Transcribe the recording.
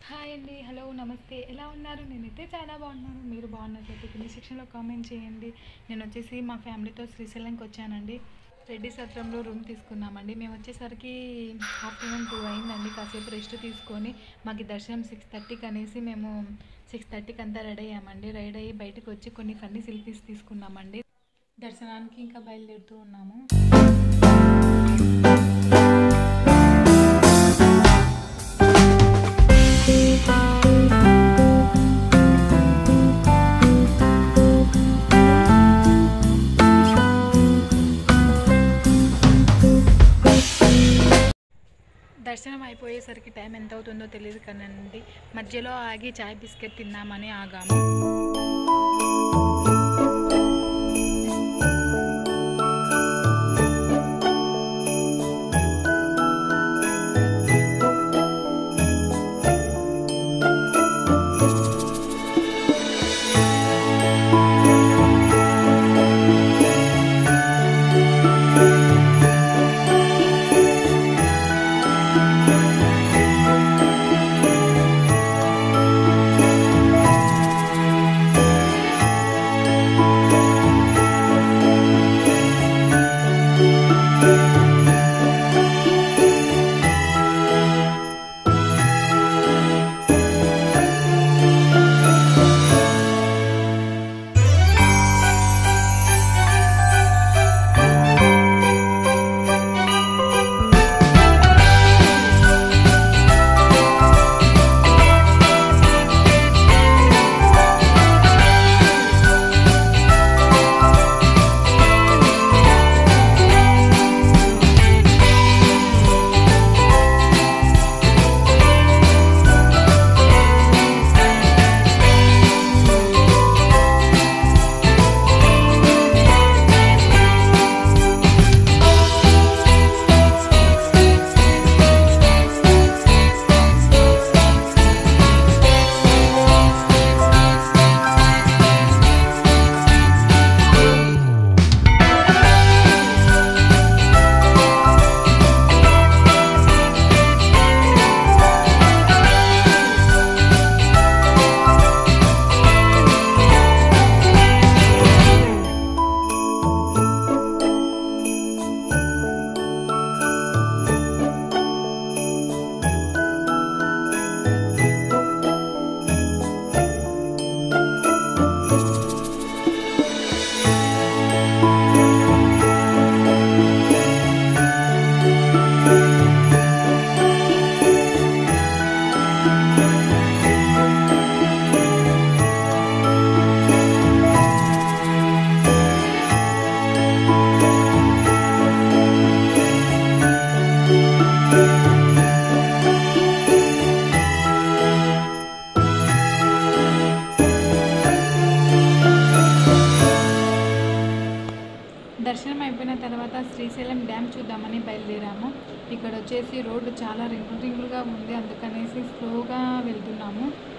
hi అండి hello నమస్తే ఎలా ఉన్నారు నేనైతే చాలా బాగున్నాను మీరు బాగున్నట్లయితే కింద సెక్షన్లో కామెంట్ చేయండి నేను వచ్చేసి మా ఫ్యామిలీతో శ్రీశైలంకి వచ్చానండి రెడ్డి సత్రంలో రూమ్ తీసుకున్నామండి మేము వచ్చేసరికి ఆఫ్టర్నూన్ టూ అయిందండి కాసేపు రెస్ట్ తీసుకొని మాకు దర్శనం సిక్స్ థర్టీకి అనేసి మేము సిక్స్ థర్టీకి అంతా రెడీ అయ్యామండి రెడీ అయ్యి బయటకు వచ్చి కొన్ని ఫన్నీ సెల్ఫీస్ తీసుకున్నామండి దర్శనానికి ఇంకా బయలుదేరుతూ ఉన్నాము దర్శనం అయిపోయేసరికి టైం ఎంత అవుతుందో తెలియదు కదండి మధ్యలో ఆగి చాయ్ బిస్కెట్ తిందామని ఆగాము దర్శనం అయిపోయిన తర్వాత శ్రీశైలం డ్యామ్ చూద్దామని బయలుదేరాము ఇక్కడ వచ్చేసి రోడ్డు చాలా రింగులు రింగులుగా ఉంది అందుకనేసి స్లోగా వెళ్తున్నాము